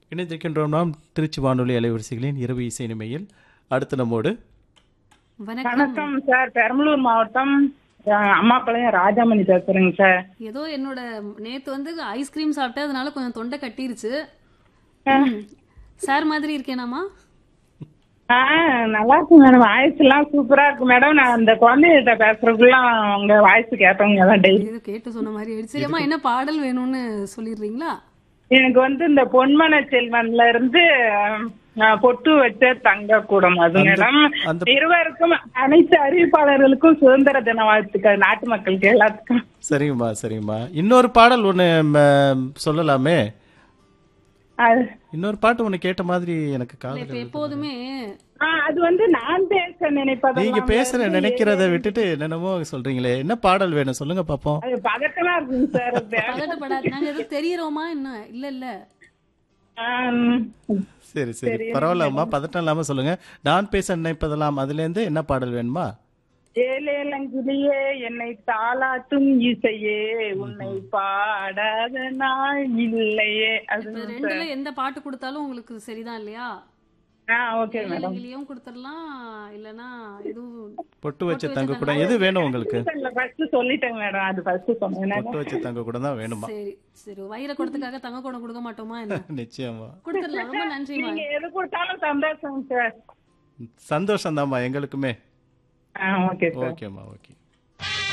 இணைந்திருக்கின்றோம் நாம் திருச்சி வானொலி அலைவரிசைகளின் இரவு இசை நிமையில் அடுத்து நம்மோடு வணக்கம் வணக்கம் சார் பெரம்பலூர் மாவட்டம் அஹ், அம்மாப்பாளையம் ராஜாமணி பேசுறேங்க சார் ஏதோ என்னோட நேத்து வந்து ஐஸ்கிரீம் சாப்பிட்டேன் அதனால கொஞ்சம் தொண்டை கட்டிருச்சு ம். சார் மாதிரி இருக்கேனாமா ஆ நல்லா இருக்கு மேடம் வாய்ஸ் எல்லாம் சூப்பரா இருக்கு மேடம் நான் அந்த குழந்தைகிட்ட பேசுறதுக்குலாம் உங்க வாய்ஸ் கேட்டவங்க தான் டெய்லி ஏதோ கேட்டு சொன்ன மாதிரி ஆயிடுச்சு சரி, அம்மா என்ன பாடல் வேணும்னு சொல்லிடுறீங்களா எனக்கு வந்து இந்த பொன்மன செல்வன்ல இருந்து அஹ், பொட்டு வச்ச தங்க கூடம் அது மேடம் அந்த- இருவருக்கும் அனைத்து அறிவிப்பாளர்களுக்கும் சுதந்திர தின வாழ்த்துக்கள் நாட்டு மக்களுக்கு எல்லாத்துக்கும் சரிங்கம்மா சரிங்கம்மா இன்னொரு பாடல் ஒன்று சொல்லலாமே அது இன்னொரு பாட்டு ஒன்று கேட்ட மாதிரி எனக்கு இல்ல, காதல் இப்ப எப்போதுமே ஆ, அது வந்து நான் பேச நினைப்பதெல்லாம் நீங்க பேசுற நினைக்கிறத விட்டுட்டு என்னென்னமோ சொல்றீங்களே என்ன பாடல் வேணும் சொல்லுங்க பாப்போம் அது பதட்டமா இருக்குங்க சார் அது. பதட்டப்படாது நாங்க எதுவும் தெரியறோமா என்ன இல்ல இல்ல ஆம். சரி சரி பரவாயில்லம்மா பதட்டம் இல்லாம சொல்லுங்க நான் பேச நினைப்பதெல்லாம் அதுல இருந்து என்ன பாடல் வேணுமா ஏலேலங்கிலியே என்னை தாளாட்டும் இசையே உன்னை பாடாத நாள் இல்லையே அது இப்ப ரெண்டுல எந்த பாட்டு கொடுத்தாலும் உங்களுக்கு சரிதான் இல்லையா ஆ ஓகே மேடம் இலங்கையிலயும் கொடுத்துடலாம் இல்லனா இதுவும் பொட்டு வச்ச தங்க கூட எது வேணும் உங்களுக்கு ஃபர்ஸ்ட் சொல்லிட்டேங்க மேடம் அது ஃபர்ஸ்ட் சொன்னேன் பொட்டு வச்ச தங்க கூட தான் வேணுமா சரி சரி வயிற கொடுத்துக்காக தங்க குடம் கொடுக்க மாட்டோமா என்ன நிச்சயமா கொடுத்துடலாம் ரொம்ப நன்றிமா நீங்க எது கொடுத்தாலும் சந்தோஷம் சார் சந்தோஷம் தான்மா எங்களுக்குமே ஆ ஓகே சார் ஓகேம்மா ஓகே